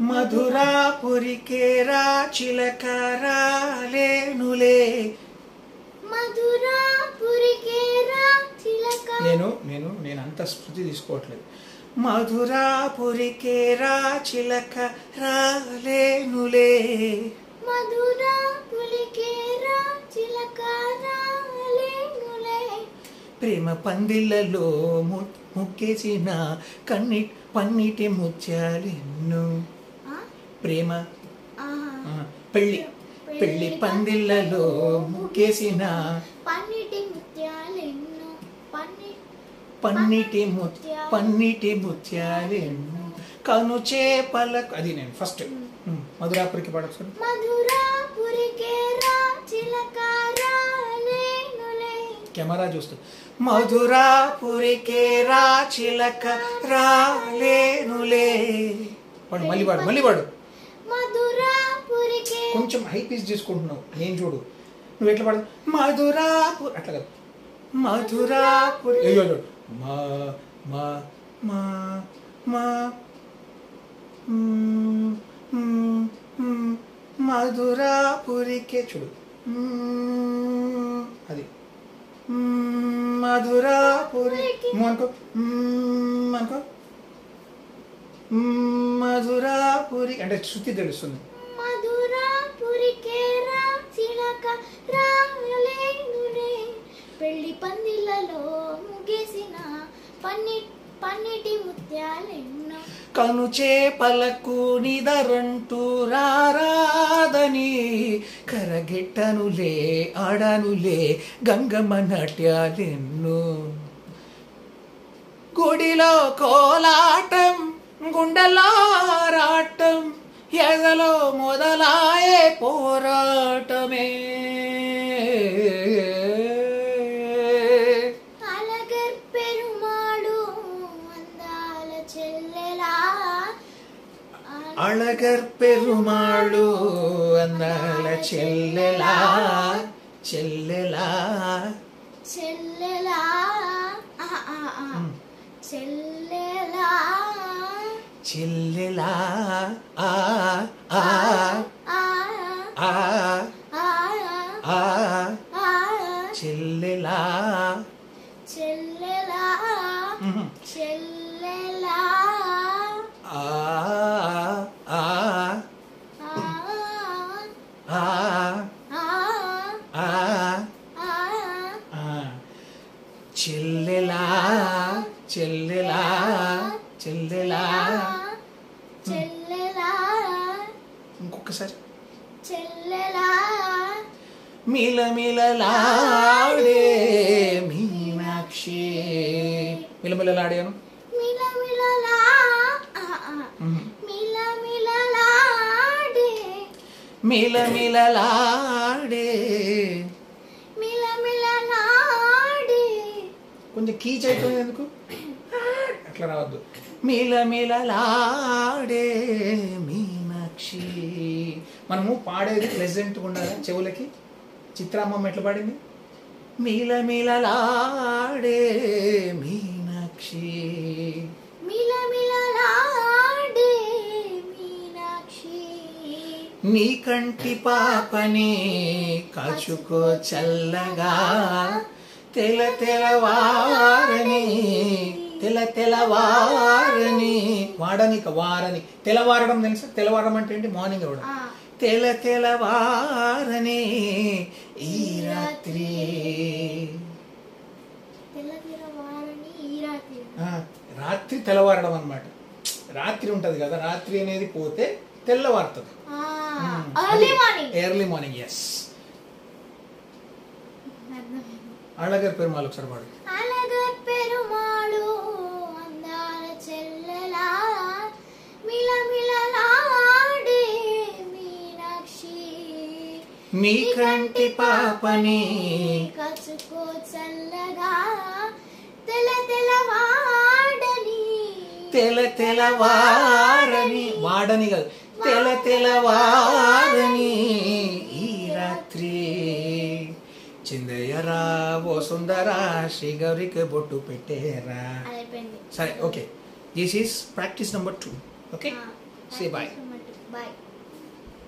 మధురాపురికేరా చిలకరాలేనులే మధురాపురికేరా చిలక నేను నేను నేను అంత స్మృతి తీసుకోవట్లేదు మధురాపురికేరా చిలక రాలేనులే మధురాపురికేరా చిలక రాలేనులే ప్రేమ పందిళ్ళలో ము- ముక్కేసిన కన్ని పన్నిటి ముత్యాలెన్ను ఆ? ప్రేమ ఆ. ఆ, పెళ్ళి పెళ్లి పందిళ్ళలో ముక్కేసిన పన్నిటి ముత్యాలెన్నో పన్ని పన్నిటి ము పన్నిటి ముత్యాలెన్ను కను చేపలకు అది నేను ఫస్ట్ మధురాపురికి పడచ్చు మధురాపురికేరా చిలక రాలేనులే కెమెరా చూస్తూ మధురాపురికేరా చిలక రాలేనులే వాడు మళ్ళీ వాడు మళ్ళీ వాడు మధురాపురికే కొంచెం హై పీస్ చేసుకుంటున్నావు నేను చూడు నువ్వు ఎట్లా పడదు మధురాపురి అట్లా కాదు మధురాపురి అయ్యో అయ్యో. మా మా మా మా మ్మ్, మ్మ్, మ్మ్, మధురాపురికే చూడు మ్మ్, అది మ్మ్, మధురాపురి మ్మ్ అనుకో మ్మ్ అనుకో మ్మ్, మధురాపురి అంటే శృతి తెలుస్తుంది మధురాపురికేరా చిలక రాలేనులే పెళ్లి పందిళ్ళలో ముగేసిన పన్ని పన్నిటి ముత్యాలెన్నో కను చేపలకు నిదరంటూ రారాదని కరగెట్టనులే ఆడనులే గంగమ్మ నాట్యాలెన్ను గుడిలో కోలాటం గుండెలో రాటం ఎగలో మొదలాయే పోరాటమే అలగర్ పెరుమాడు అందాల చెల్లెలా అళగర్ పెరుమాళు అందాల చెల్లెలా చెల్లెలా చెల్లెలా ఆ, ఆ, ఆ. చెల్లెలా చెల్లెలా ఆ ఆ ఆ, ఆ ఆ, ఆ ఆ. చెల్లెలా చెల్లెలా మ్మ్. చెల్లెలా ఆ ఆ ఆ, ఆ ఆ, ఆ ఆ. ఆ. చెల్లెలా చెల్లెలా చెల్లెలా చెల్లెలా ఇంకొకసారి చెల్లెలా మిలమిలలాడే మీనాక్షి మిలమిలలాడాను మిలమిలలా ఆ, ఆ. మ్మ్. మిలమిలలాడే మిలమిలలాడే మిలమిలలాడే కొంచెం కీచ్ అవుతుంది ఎందుకు అట్లా రావద్దు మిలమిలలాడే మీనాక్షి మనము పాడేది ప్లెజెంట్గా ఉండాలి చెవులకి చిత్రామ్మమ్మ ఎట్లా పాడింది మిలమిలలాడే మీనాక్షి మిలమిలలాడే మీనాక్షి నీ కంటి పాపని కాచుకో చల్లగా తెల తెలవారని తెల తెలవారని వాడని ఇక వారని తెలవారడం తెలుసా తెలవారడం అంటే ఏంటి మార్నింగ్ అవడం ఆ, తెల తెలవారని ఈ రాత్రి తెల్లతిరవారని ఈ రాత్రి ఆ, రాత్రి తెల్లవారడం అన్నమాట రాత్రి ఉంటది కదా రాత్రి అనేది పోతే తెల్లవారుతుంది early morning early morning yes Azhagar Perumal ఒకసారి పాడు అలగర్ పెరుమాళు అందాల చెల్లెలా మిలమిలలాడే మీనాక్షి నీ కంటి పాపని కచుకో చల్లగా తెల తెలవాడని తెల తెలవారని వాడని కాదు తెల తెలవారని ఈ రాత్రి చిందయ్యరా ఓ సుందరా శ్రీ గౌరికి బొట్టు పెట్టేరా అయిపోయింది సరే okay this is practice number two okay ఆ. Say bye. బాయ్